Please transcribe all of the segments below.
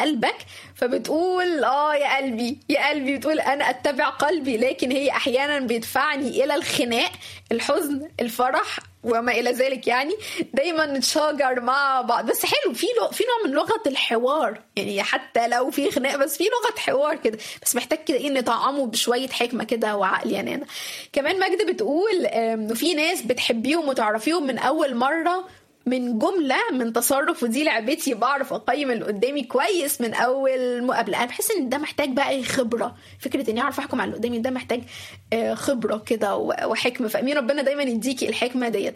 قلبك فبتقول اه يا قلبي يا قلبي بتقول انا اتبع قلبي لكن هي احيانا بيدفعني الى الخناق الحزن الفرح وما الى ذلك يعني دايما نتشاجر مع بعض بس حلو في لو في نوع من لغه الحوار يعني حتى لو في خناق بس في لغه حوار كده بس محتاج كده ايه نطعمه بشويه حكمه كده وعقل يعني أنا. كمان مجد بتقول انه في ناس بتحبيهم وتعرفيهم من اول مره من جمله من تصرف ودي لعبتي بعرف اقيم اللي قدامي كويس من اول مقابله انا بحس ان ده محتاج بقى خبره فكره اني اعرف احكم على اللي قدامي ده محتاج خبره كده وحكمه فامين ربنا دايما يديكي الحكمه ديت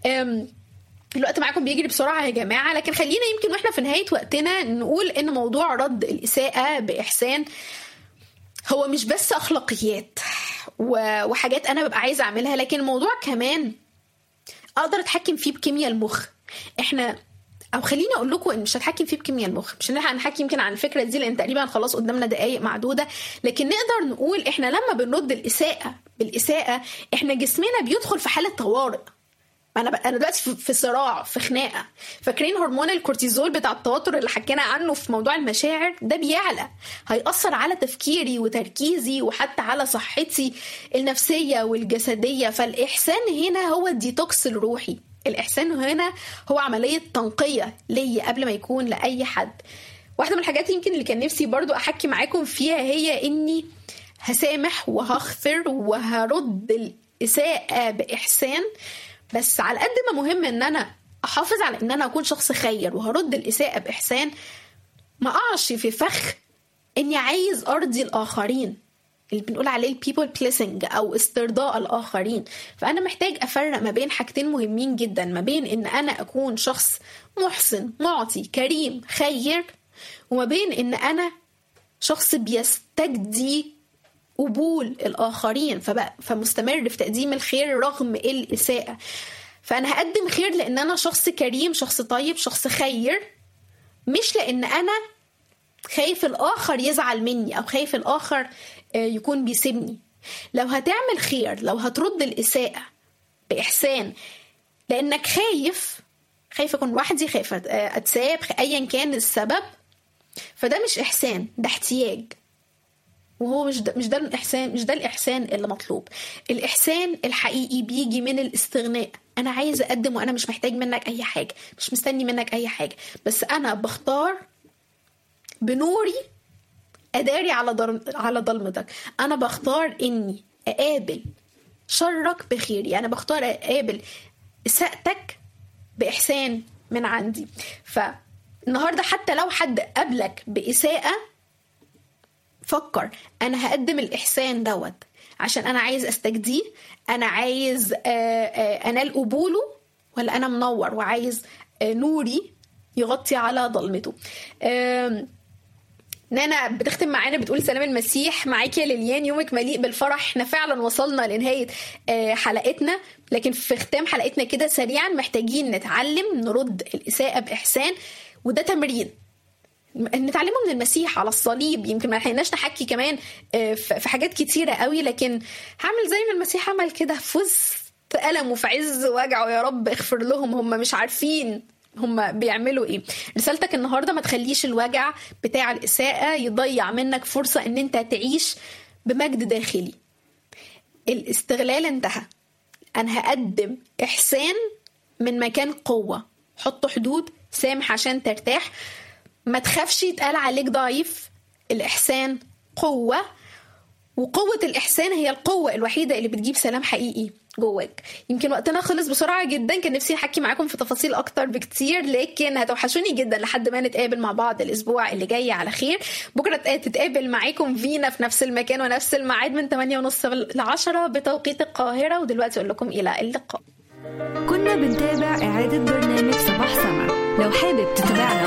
الوقت معاكم بيجري بسرعه يا جماعه لكن خلينا يمكن واحنا في نهايه وقتنا نقول ان موضوع رد الاساءه باحسان هو مش بس اخلاقيات وحاجات انا ببقى عايزه اعملها لكن الموضوع كمان اقدر اتحكم فيه بكيمياء المخ احنا او خليني اقول لكم ان مش هتحكم فيه بكيمياء المخ مش هنلحق نحكي يمكن عن الفكره دي لان تقريبا خلاص قدامنا دقائق معدوده لكن نقدر نقول احنا لما بنرد الاساءه بالاساءه احنا جسمنا بيدخل في حاله طوارئ انا انا دلوقتي في صراع في خناقه فاكرين هرمون الكورتيزول بتاع التوتر اللي حكينا عنه في موضوع المشاعر ده بيعلى هيأثر على تفكيري وتركيزي وحتى على صحتي النفسيه والجسديه فالاحسان هنا هو الديتوكس الروحي الاحسان هنا هو عمليه تنقيه ليا قبل ما يكون لاي حد واحده من الحاجات يمكن اللي كان نفسي برضو احكي معاكم فيها هي اني هسامح وهغفر وهرد الاساءه باحسان بس على قد ما مهم ان انا احافظ على ان انا اكون شخص خير وهرد الاساءه باحسان ما اقعش في فخ اني عايز ارضي الاخرين اللي بنقول عليه البيبل بليسنج او استرضاء الاخرين فانا محتاج افرق ما بين حاجتين مهمين جدا ما بين ان انا اكون شخص محسن معطي كريم خير وما بين ان انا شخص بيستجدي قبول الآخرين فبقى فمستمر في تقديم الخير رغم الإساءة فأنا هقدم خير لأن أنا شخص كريم شخص طيب شخص خير مش لأن أنا خايف الآخر يزعل مني أو خايف الآخر يكون بيسيبني لو هتعمل خير لو هترد الإساءة بإحسان لأنك خايف خايف أكون لوحدي خايف أتساب أيا كان السبب فده مش إحسان ده احتياج وهو مش ده مش ده الاحسان مش ده الاحسان اللي مطلوب الاحسان الحقيقي بيجي من الاستغناء انا عايز اقدم وانا مش محتاج منك اي حاجه مش مستني منك اي حاجه بس انا بختار بنوري اداري على ضل... على ضلمتك انا بختار اني اقابل شرك بخيري انا بختار اقابل اساءتك باحسان من عندي فالنهارده حتى لو حد قابلك باساءه فكر انا هقدم الاحسان دوت عشان انا عايز استجديه انا عايز انال قبوله ولا انا منور وعايز نوري يغطي على ظلمته نانا بتختم معانا بتقول سلام المسيح معاك يا ليليان يومك مليء بالفرح احنا فعلا وصلنا لنهاية حلقتنا لكن في ختام حلقتنا كده سريعا محتاجين نتعلم نرد الإساءة بإحسان وده تمرين نتعلمه من المسيح على الصليب يمكن ما لحقناش نحكي كمان في حاجات كتيره قوي لكن هعمل زي ما المسيح عمل كده في وسط ألم وفي عز وجعه يا رب اغفر لهم هم مش عارفين هم بيعملوا ايه رسالتك النهارده ما تخليش الوجع بتاع الاساءه يضيع منك فرصه ان انت تعيش بمجد داخلي الاستغلال انتهى انا هقدم احسان من مكان قوه حط حدود سامح عشان ترتاح ما تخافش يتقال عليك ضعيف الإحسان قوة وقوة الإحسان هي القوة الوحيدة اللي بتجيب سلام حقيقي جواك يمكن وقتنا خلص بسرعة جدا كان نفسي أحكي معاكم في تفاصيل أكتر بكتير لكن هتوحشوني جدا لحد ما نتقابل مع بعض الأسبوع اللي جاي على خير بكرة تتقابل معاكم فينا في نفس المكان ونفس الميعاد من 8 ونص ل 10 بتوقيت القاهرة ودلوقتي أقول لكم إلى اللقاء كنا بنتابع إعادة برنامج صباح سما لو حابب تتابعنا